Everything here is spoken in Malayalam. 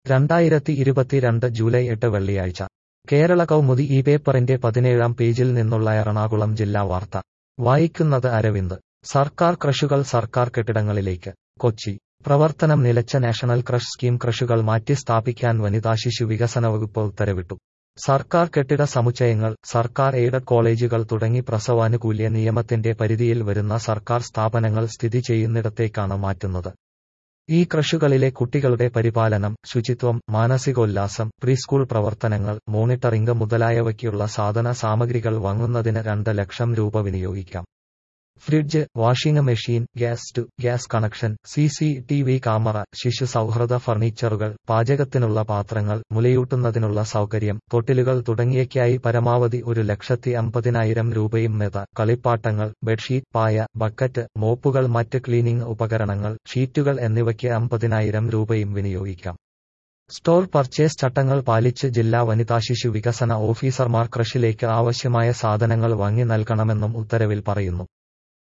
രണ്ടായിരത്തി ഇരുപത്തിരണ്ട് ജൂലൈ എട്ട് വെള്ളിയാഴ്ച കേരള കൗമുദി ഈ പേപ്പറിന്റെ പതിനേഴാം പേജിൽ നിന്നുള്ള എറണാകുളം ജില്ലാ വാർത്ത വായിക്കുന്നത് അരവിന്ദ് സർക്കാർ ക്രഷുകൾ സർക്കാർ കെട്ടിടങ്ങളിലേക്ക് കൊച്ചി പ്രവർത്തനം നിലച്ച നാഷണൽ ക്രഷ് സ്കീം ക്രഷുകൾ മാറ്റി സ്ഥാപിക്കാൻ വനിതാ ശിശു വികസന വകുപ്പ് ഉത്തരവിട്ടു സർക്കാർ കെട്ടിട സമുച്ചയങ്ങൾ സർക്കാർ എയ്ഡഡ് കോളേജുകൾ തുടങ്ങി പ്രസവാനുകൂല്യ നിയമത്തിന്റെ പരിധിയിൽ വരുന്ന സർക്കാർ സ്ഥാപനങ്ങൾ സ്ഥിതി ചെയ്യുന്നിടത്തേക്കാണ് മാറ്റുന്നത് ഈ ക്രഷുകളിലെ കുട്ടികളുടെ പരിപാലനം ശുചിത്വം മാനസികോല്ലാസം പ്രീസ്കൂൾ പ്രവർത്തനങ്ങൾ മോണിറ്ററിംഗ് മുതലായവയ്ക്കുള്ള സാധന സാമഗ്രികൾ വാങ്ങുന്നതിന് രണ്ട് ലക്ഷം രൂപ വിനിയോഗിക്കാം fridge washing machine gas to gas connection C C T V camera ശിശു സൗഹൃദ ഫർണിച്ചറുകൾ പാചകത്തിനുള്ള പാത്രങ്ങൾ മുലയൂട്ടുന്നതിനുള്ള സൗകര്യം തൊട്ടിലുകൾ തുടങ്ങിയവയ്ക്കായി പരമാവധി ഒരു ലക്ഷത്തി അമ്പതിനായിരം രൂപയും മെത കളിപ്പാട്ടങ്ങൾ ബെഡ്ഷീറ്റ് പായ ബക്കറ്റ് മോപ്പുകൾ മറ്റ് ക്ലീനിംഗ് ഉപകരണങ്ങൾ ഷീറ്റുകൾ എന്നിവയ്ക്ക് അമ്പതിനായിരം രൂപയും വിനിയോഗിക്കാം സ്റ്റോർ പർച്ചേസ് ചട്ടങ്ങൾ പാലിച്ച് ജില്ലാ വനിതാ ശിശു വികസന ഓഫീസർമാർ ക്രഷിലേക്ക് ആവശ്യമായ സാധനങ്ങൾ വാങ്ങി നൽകണമെന്നും ഉത്തരവിൽ പറയുന്നു